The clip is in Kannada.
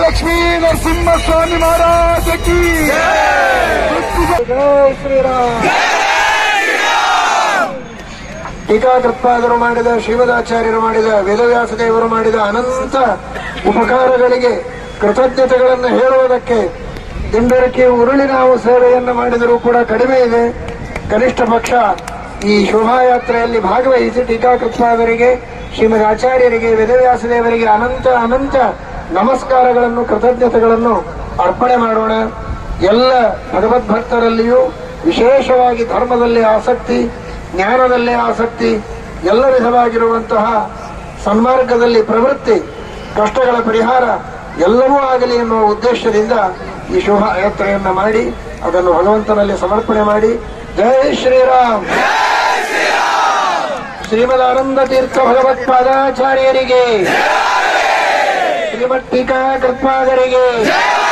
ಲಕ್ಷ್ಮೀ ನರಸಿಂಹ ಸ್ವಾಮಿ ಮಹಾರಾಜ ಕಿ ಜೈ ಶ್ರೀರಾಮ್ ಟೀಕಾಕೃತ್ಪಾದರು ಮಾಡಿದ ಶ್ರೀಮದಾಚಾರ್ಯರು ಮಾಡಿದ ವೇದವ್ಯಾಸ ದೇವರು ಮಾಡಿದ ಅನಂತ ಉಪಕಾರಗಳಿಗೆ ಕೃತಜ್ಞತೆಗಳನ್ನು ಹೇಳುವುದಕ್ಕೆ ದಿಂಡರಕ್ಕೆ ಉರುಳಿ ನಾವು ಸೇವೆಯನ್ನು ಮಾಡಿದರೂ ಕೂಡ ಕಡಿಮೆ ಇದೆ ಕನಿಷ್ಠ ಪಕ್ಷ ಈ ಶೋಭಾಯಾತ್ರೆಯಲ್ಲಿ ಭಾಗವಹಿಸಿ ಟೀಕಾಕೃತ್ಪಾದರಿಗೆ ಶ್ರೀಮದ್ ಆಚಾರ್ಯರಿಗೆ ವೇದವ್ಯಾಸ ದೇವರಿಗೆ ಅನಂತ ಅನಂತ ನಮಸ್ಕಾರಗಳನ್ನು ಕೃತಜ್ಞತೆಗಳನ್ನು ಅರ್ಪಣೆ ಮಾಡೋಣ ಎಲ್ಲ ಭಗವದ್ಭಕ್ತರಲ್ಲಿಯೂ ವಿಶೇಷವಾಗಿ ಧರ್ಮದಲ್ಲಿ ಆಸಕ್ತಿ ಜ್ಞಾನದಲ್ಲೇ ಆಸಕ್ತಿ ಎಲ್ಲ ವಿಧವಾಗಿರುವಂತಹ ಸನ್ಮಾರ್ಗದಲ್ಲಿ ಪ್ರವೃತ್ತಿ ಕಷ್ಟಗಳ ಪರಿಹಾರ ಎಲ್ಲವೂ ಆಗಲಿ ಎನ್ನುವ ಉದ್ದೇಶದಿಂದ ಈ ಶೋಭಾಯಾತ್ರೆಯನ್ನ ಮಾಡಿ ಅದನ್ನು ಭಗವಂತನಲ್ಲಿ ಸಮರ್ಪಣೆ ಮಾಡಿ ಜೈ ಶ್ರೀರಾಮ್ ಶ್ರೀಮದ್ ಆನಂದ ತೀರ್ಥ ಭಗವತ್ಪಾದಾಚಾರ್ಯರಿಗೆ ಶ್ರೀಮತ್ ಟೀಕಾ ಕೃತ್ಪಾದರಿಗೆ